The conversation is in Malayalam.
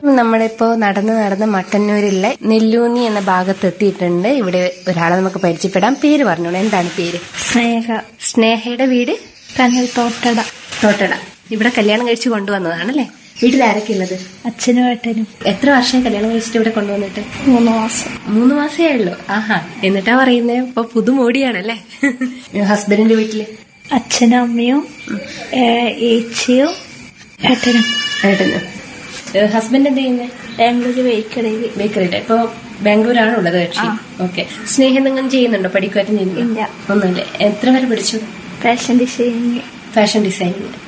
നമ്മളിപ്പോ നടന്ന് നടന്ന് മട്ടന്നൂരിലെ നെല്ലൂന്നി എന്ന ഭാഗത്ത് എത്തിയിട്ടുണ്ട് ഇവിടെ ഒരാളെ നമുക്ക് പരിചയപ്പെടാം പേര് പറഞ്ഞോളൂ എന്താണ് പേര് സ്നേഹ സ്നേഹയുടെ വീട് കനൽ തോട്ടട തോട്ടട ഇവിടെ കല്യാണം കഴിച്ച് കൊണ്ടുവന്നതാണല്ലേ വീട്ടിൽ ആരൊക്കെ ഉള്ളത് അച്ഛനും ഏട്ടനും എത്ര വർഷം കല്യാണം കഴിച്ചിട്ട് ഇവിടെ കൊണ്ടുവന്നിട്ട് മൂന്ന് മാസം മൂന്ന് മാസേ ഉള്ളൂ ആഹാ എന്നിട്ടാ പറയുന്നേ ഇപ്പൊ പുതുമോടിയാണല്ലേ ഹസ്ബൻഡിന്റെ വീട്ടില് അച്ഛനും അമ്മയും ഏ, ഏച്ചിയും ഏട്ടനും ഏട്ടന് ഹസ്ബൻഡ് എന്ത് ചെയ്യുന്നേ ബാംഗ്ലൂർ ബേക്കറിയിൽ ബേക്കറിയുടെ ഇപ്പൊ ബാംഗ്ലൂരാണ് ഉള്ളത് കക്ഷി ഓക്കെ സ്നേഹം നിങ്ങൾ ചെയ്യുന്നുണ്ടോ പഠിക്കുവാറ്റും ചെയ്യുന്നുണ്ടോ ഇല്ല ഒന്നുമില്ല എത്ര വരെ പഠിച്ചു ഫാഷൻ ഡിസൈനിങ് ഫാഷൻ ഡിസൈനിങ്